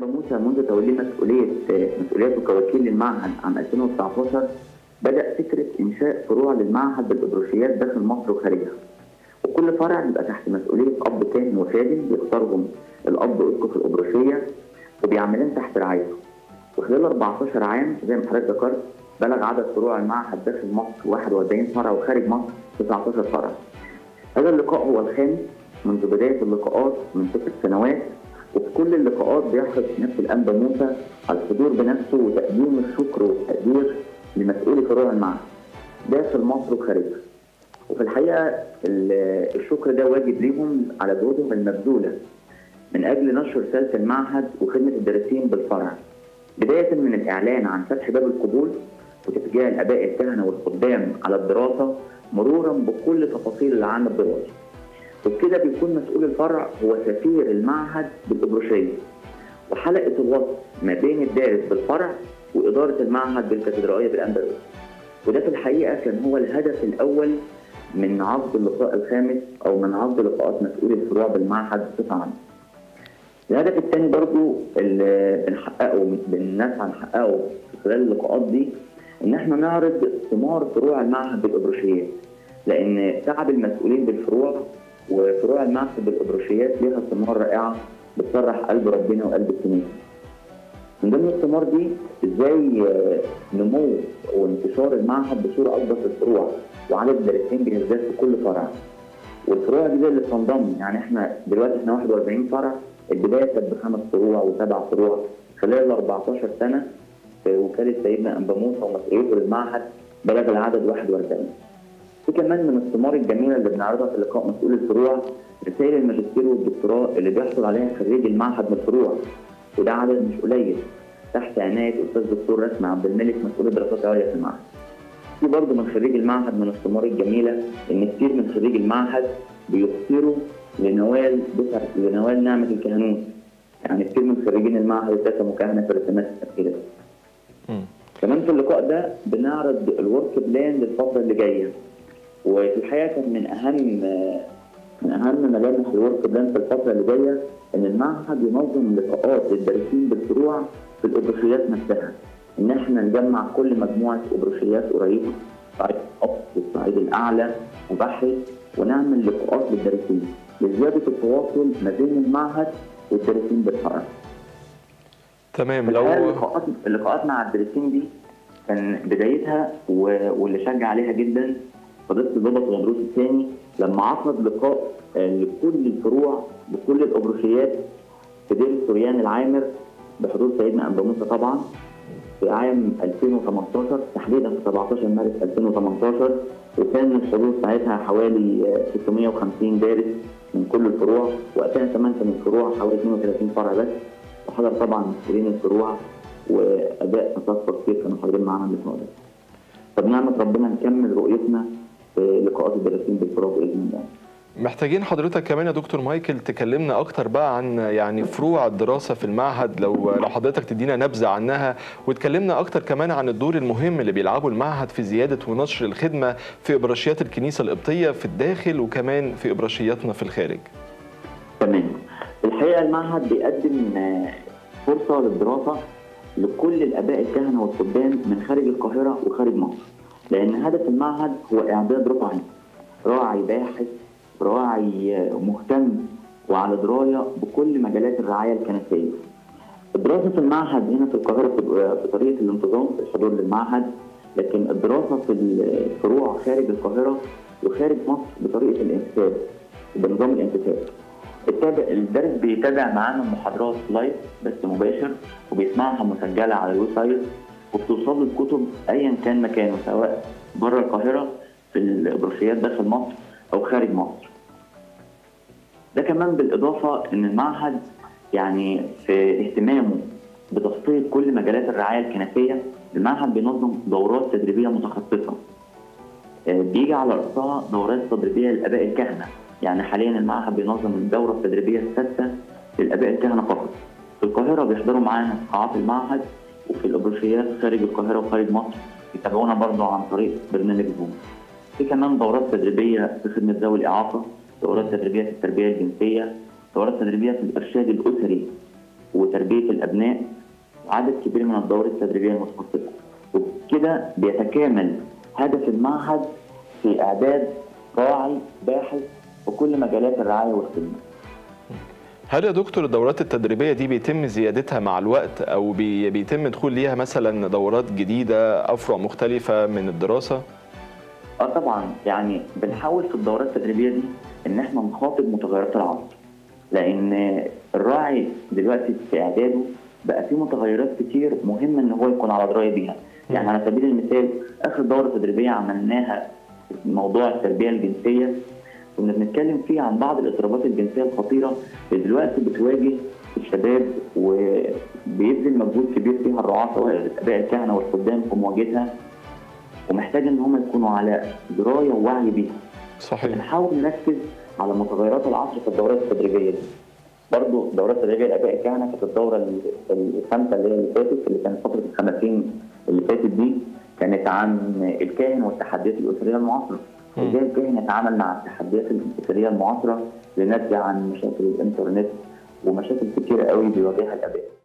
أنبا موسى منذ توليه مسؤولية مسؤوليته كوكيل للمعهد عام 2019 بدأ فكرة إنشاء فروع للمعهد بالإبروشيات داخل مصر وخارجها. وكل فرع بيبقى تحت مسؤولية أب كاهن وخادم بيختارهم الأب أسقف الإبروشية وبيعملين تحت رعايته. وخلال 14 عام زي ما حضرتك ذكرت بلغ عدد فروع المعهد داخل مصر 41 فرع وخارج مصر 19 فرع. هذا اللقاء هو الخامس منذ بداية اللقاءات من ست سنوات وفي كل اللقاءات بيحرص نفس الأنبا موسى على الحضور بنفسه وتقديم الشكر والتقدير لمسؤولي فروع المعهد داخل مصر وخارجها. وفي الحقيقة ال- الشكر ده واجب ليهم على جهودهم المبذولة من أجل نشر رسالة المعهد وخدمة الدارسين بالفرع. بداية من الإعلان عن فتح باب القبول وتشجيع الآباء الكهنة والخدام على الدراسة مرورا بكل تفاصيل العام الدراسي. وبكده بيكون مسؤول الفرع هو سفير المعهد بالإبروشية وحلقة الوصل ما بين الدارس بالفرع وإدارة المعهد بالكاتدرائية بالأندلس وده في الحقيقة كان هو الهدف الأول من عقد اللقاء الخامس أو من عقد لقاءات مسؤول الفروع بالمعهد بصفة عامة. الهدف الثاني برضو اللي بنحققه بنسعى نحققه في خلال اللقاءات دي ان احنا نعرض ثمار فروع المعهد بالابروشيات لان تعب المسؤولين بالفروع وفروع المعهد بالابروشيات ليها ثمار رائعه بتفرح قلب ربنا وقلب الكنيسه. من ضمن الثمار دي ازاي آه، نمو وانتشار المعهد بصوره اكبر في الفروع وعدد الدارسين بيزداد في كل فرع. والفروع دي اللي بتنضم يعني احنا دلوقتي احنا 41 فرع البدايه كانت بخمس فروع وسبع فروع خلال ال 14 سنه في وكاله سيدنا انبا موسى ومسؤوليته للمعهد بلغ العدد 41. في كمان من الثمار الجميله اللي بنعرضها في لقاء مسؤول الفروع رسائل الماجستير والدكتوراه اللي بيحصل عليها خريج المعهد من الفروع وده عدد مش قليل تحت عنايه استاذ دكتور رسمي عبد الملك مسؤول الدراسات العليا في المعهد. في برضه من خريج المعهد من الثمار الجميله ان كتير من خريج المعهد بيبصروا لنوال بسع لنوال نعمه الكهنوت. يعني كتير من خريجين المعهد اتسموا كهنه في رسومات التفكيرات. مم. كمان في اللقاء ده بنعرض الورك بلان للفتره اللي جايه. وفي الحقيقه كان من اهم من اهم ملامح الورك بلان في الفتره اللي جايه ان المعهد ينظم لقاءات للدارسين بالفروع في الابروشيات نفسها. ان احنا نجمع كل مجموعه ابروشيات قريبه الصعيد الأقصى والصعيد الاعلى وبحري ونعمل لقاءات للدارسين لزياده التواصل ما بين المعهد والدارسين بالفرع. تمام الحقيقة لو اللقاءات اللقاءات مع الدارسين دي كان بدايتها و- واللي شجع عليها جدا فضيله البابا غندروس الثاني لما عقد لقاء آه، لكل الفروع بكل الابروشيات في دير السوريان العامر بحضور سيدنا انبا موسى طبعا في عام 2018 تحديدا في 17 مارس 2018 وكان الحضور ساعتها حوالي آه، 650 دارس من كل الفروع وقتها كمان كان الفروع حوالي 32 فرع بس وحضر طبعا مسؤولين الفروع واداء اساتذه كتير كانوا حاضرين معانا اللقاء ده. فبنعمة ربنا نكمل رؤيتنا في لقاءات الدارسين بالفروع باذن الله. محتاجين حضرتك كمان يا دكتور مايكل تكلمنا اكتر بقى عن يعني فروع الدراسه في المعهد لو لو حضرتك تدينا نبذه عنها وتكلمنا اكتر كمان عن الدور المهم اللي بيلعبه المعهد في زياده ونشر الخدمه في ابرشيات الكنيسه القبطيه في الداخل وكمان في ابرشياتنا في الخارج. تمام. الحقيقه المعهد بيقدم آه، فرصه للدراسه لكل الاباء الكهنه والخدام من خارج القاهره وخارج مصر. لان هدف المعهد هو اعداد راعي راعي باحث راعي آه، مهتم وعلى درايه بكل مجالات الرعايه الكنسيه. الدراسه في المعهد هنا في القاهره في في طريقه الانتظام في الحضور للمعهد لكن الدراسه في الفروع خارج القاهره وخارج مصر بطريقه الانتساب بنظام الانتساب. التابع الدرس بيتابع معانا محاضرات لايف بس مباشر وبيسمعها مسجله على الويب سايت وبتوصل له الكتب ايا كان مكانه سواء بره القاهره في البروشيات داخل مصر او خارج مصر. ده كمان بالاضافه ان المعهد يعني في اهتمامه بتغطيه كل مجالات الرعايه الكنسيه المعهد بينظم دورات تدريبيه متخصصه آه، بيجي على رأسها دورات تدريبيه للاباء الكهنه يعني حاليا المعهد بينظم الدوره التدريبيه السادسه للاباء الكهنه فقط في القاهره بيحضروا معانا قاعات المعهد وفي الابروشيات خارج القاهره وخارج مصر يتابعونا برضه عن طريق برنامج زوم في كمان دورات تدريبيه في خدمه ذوي الاعاقه دورات تدريبيه في التربيه الجنسيه دورات تدريبيه في الارشاد الاسري وتربيه الابناء وعدد كبير من الدورات التدريبيه المتخصصه وبكده بيتكامل هدف المعهد في اعداد راعي باحث في كل مجالات الرعايه والخدمه هل يا دكتور الدورات التدريبية دي بيتم زيادتها مع الوقت أو بي بيتم دخول ليها مثلا دورات جديدة أفرع مختلفة من الدراسة؟ اه طبعا يعني بنحاول في الدورات التدريبيه دي ان احنا نخاطب متغيرات العصر لان الراعي دلوقتي في اعداده بقى في متغيرات كتير مهم ان هو يكون على درايه بيها يعني على سبيل المثال اخر دوره تدريبيه عملناها في موضوع التربيه الجنسيه كنا بنتكلم فيه عن بعض الاضطرابات الجنسيه الخطيره اللي دلوقتي بتواجه الشباب وبيبذل مجهود كبير فيها الرعاه سواء اباء الكهنه والخدام في مواجهتها ومحتاج ان هم يكونوا على درايه ووعي بيها صحيح بنحاول نركز على متغيرات العصر في الدورات التدريبيه دي برضه الدورات التدريبيه لاباء الكهنه كانت الدوره ال- الخامسه اللي هي اللي فاتت اللي كانت فتره الخمسين اللي فاتت دي كانت عن الكاهن والتحديات الاسريه المعاصره مم. ازاي الكاهن يتعامل مع التحديات الاسريه المعاصره لناتجه عن مشاكل الانترنت ومشاكل كتيره قوي بيواجهها الاباء